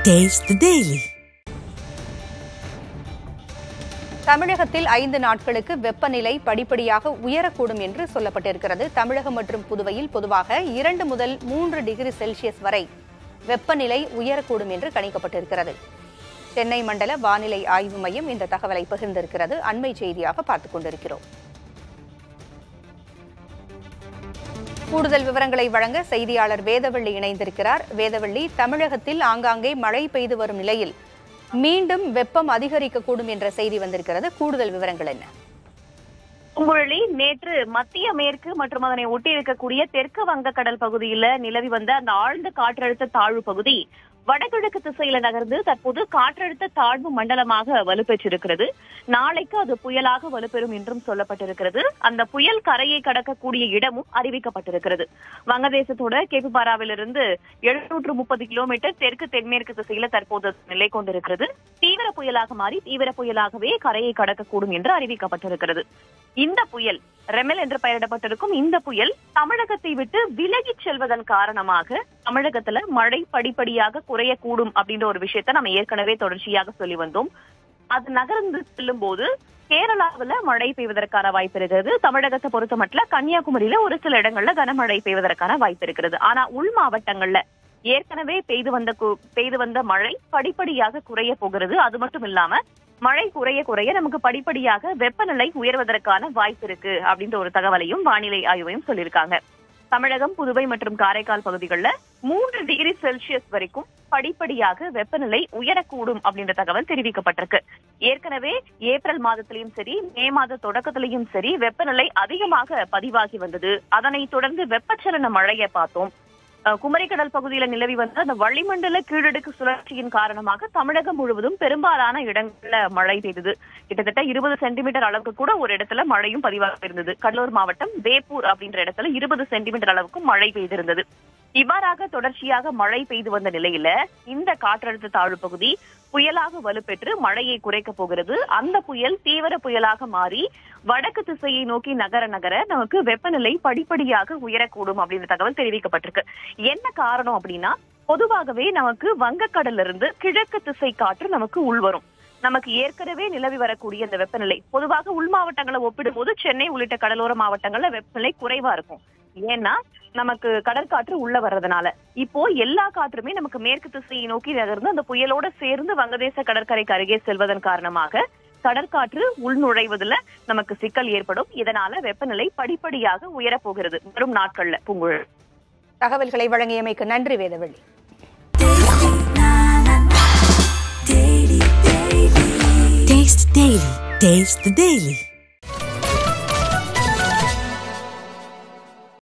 Taste the Daily. தமிழகத்தில் ஐந்து நாட்களுக்கு வெப்பநிலை படிப்படியாக உயரக்கூடும் என்று சொல்லப்பட்டிருக்கிறது தமிழகம் மற்றும் புதுவையில் பொதுவாக இரண்டு முதல் மூன்று டிகிரி செல்சியஸ் வரை வெப்பநிலை உயரக்கூடும் என்று கணிக்கப்பட்டிருக்கிறது சென்னை மண்டல வானிலை ஆய்வு மையம் இந்த தகவலை பகிர்ந்திருக்கிறது அண்மை செய்தியாக பார்த்துக் கொண்டிருக்கிறோம் கூடுதல் விவரங்களை வழங்க செய்தியாளர் வேதவள்ளி இணைந்திருக்கிறார் வேதவள்ளி தமிழகத்தில் ஆங்காங்கே மழை பெய்து வரும் நிலையில் மீண்டும் வெப்பம் அதிகரிக்கக்கூடும் என்ற செய்தி வந்திருக்கிறது கூடுதல் விவரங்கள் என்ன உங்குழலி நேற்று மத்திய மேற்கு மற்றும் அதனை ஒட்டி இருக்கக்கூடிய தெற்கு வங்கக்கடல் பகுதியில நிலவி வந்த அந்த ஆழ்ந்த காற்றழுத்த தாழ்வு பகுதி வடகிழக்கு திசையில நகர்ந்து தற்போது காற்றழுத்த தாழ்வு மண்டலமாக வலுப்பெற்றிருக்கிறது நாளைக்கு அது புயலாக வலுப்பெறும் என்றும் சொல்லப்பட்டிருக்கிறது அந்த புயல் கரையை கடக்கக்கூடிய இடமும் அறிவிக்கப்பட்டிருக்கிறது வங்கதேசத்தோட கேப்புபாராவிலிருந்து எழுநூற்று முப்பது கிலோமீட்டர் தெற்கு தென்மேற்கு திசையில தற்போது நிலை கொண்டிருக்கிறது தீவிர புயலாக மாறி தீவிர புயலாகவே கரையை கடக்கக்கூடும் என்று அறிவிக்கப்பட்டிருக்கிறது இந்த புயல் ரெமெல் என்று பெயரிடப்பட்டிருக்கும் இந்த புயல் தமிழகத்தை விட்டு விலகிச் செல்வதன் காரணமாக தமிழகத்துல மழை படிப்படியாக குறையக்கூடும் அப்படின்ற ஒரு விஷயத்த நம்ம ஏற்கனவே தொடர்ச்சியாக சொல்லி வந்தோம் அது நகர்ந்து செல்லும் போது கேரளாவுல மழை பெய்வதற்கான வாய்ப்பு இருக்கிறது தமிழகத்தை பொறுத்த மட்டும் கன்னியாகுமரியில ஒரு சில இடங்கள்ல கனமழை பெய்வதற்கான வாய்ப்பு இருக்கிறது ஆனா உள் மாவட்டங்கள்ல ஏற்கனவே பெய்து வந்த கு- பெய்து வந்த மழை படிப்படியாக குறைய போகிறது அது மட்டும் இல்லாம மழை குறைய குறைய நமக்கு படிப்படியாக வெப்பநிலை உயர்வதற்கான வாய்ப்பு இருக்கு அப்படின்ற ஒரு தகவலையும் வானிலை ஆய்வையும் சொல்லியிருக்காங்க தமிழகம் புதுவை மற்றும் காரைக்கால் பகுதிகளில் மூன்று டிகிரி செல்சியஸ் வரைக்கும் படிப்படியாக வெப்பநிலை உயரக்கூடும் அப்படின்ற தகவல் தெரிவிக்கப்பட்டிருக்கு ஏற்கனவே ஏப்ரல் மாதத்திலையும் சரி மே மாத தொடக்கத்திலையும் சரி வெப்பநிலை அதிகமாக பதிவாகி வந்தது அதனைத் தொடர்ந்து வெப்பச்சலன மழையை பார்த்தோம் அஹ், குமரிக்கடல் பகுதியில நிலவி வந்த அந்த வளிமண்டல கீழடுக்கு சுழற்சியின் காரணமாக தமிழகம் முழுவதும் பெரும்பாலான இடங்கள்ல மழை பெய்தது கிட்டத்தட்ட இருபது சென்டிமீட்டர் அளவுக்கு கூட ஒரு இடத்துல மழையும் பதிவாக இருந்தது கடலூர் மாவட்டம் வேப்பூர் அப்படின்ற இடத்துல இருபது சென்டிமீட்டர் அளவுக்கு மழை பெய்திருந்தது இவ்வாறாக தொடர்ச்சியாக மழை பெய்து வந்த நிலையில இந்த காற்றழுத்த தாழ்வு பகுதி புயலாக வலுப்பெற்று மழையை குறைக்க போகிறது அந்த புயல் தீவிர புயலாக மாறி வடக்கு திசையை நோக்கி நகர நகர நமக்கு வெப்பநிலை படிப்படியாக உயரக்கூடும் அப்படின்ற தகவல் தெரிவிக்கப்பட்டிருக்கு என்ன காரணம் அப்படின்னா பொதுவாகவே நமக்கு வங்கக்கடல்ல இருந்து கிழக்கு திசை காற்று நமக்கு உள்வரும் நமக்கு ஏற்கனவே நிலவி வரக்கூடிய அந்த வெப்பநிலை பொதுவாக உள் மாவட்டங்களை ஒப்பிடும்போது சென்னை உள்ளிட்ட கடலோர மாவட்டங்கள்ல வெப்பநிலை குறைவா இருக்கும் ஏன்னா நமக்கு கடற்காற்று உள்ள வர்றதுனால இப்போ எல்லா காற்றுமே நமக்கு மேற்கு திசையை நோக்கி நகர்ந்து அந்த புயலோட சேர்ந்து வங்கதேச கடற்கரைக்கு அருகே செல்வதன் காரணமாக கடற்காற்று உள் நுழைவதுல நமக்கு சிக்கல் ஏற்படும் இதனால வெப்பநிலை படிப்படியாக உயரப்போகிறது வரும் நாட்கள்ல பூங்குழல் தகவல்களை வழங்கியமைக்கு நன்றி Vedavalli Taste the Daily. Taste the Daily.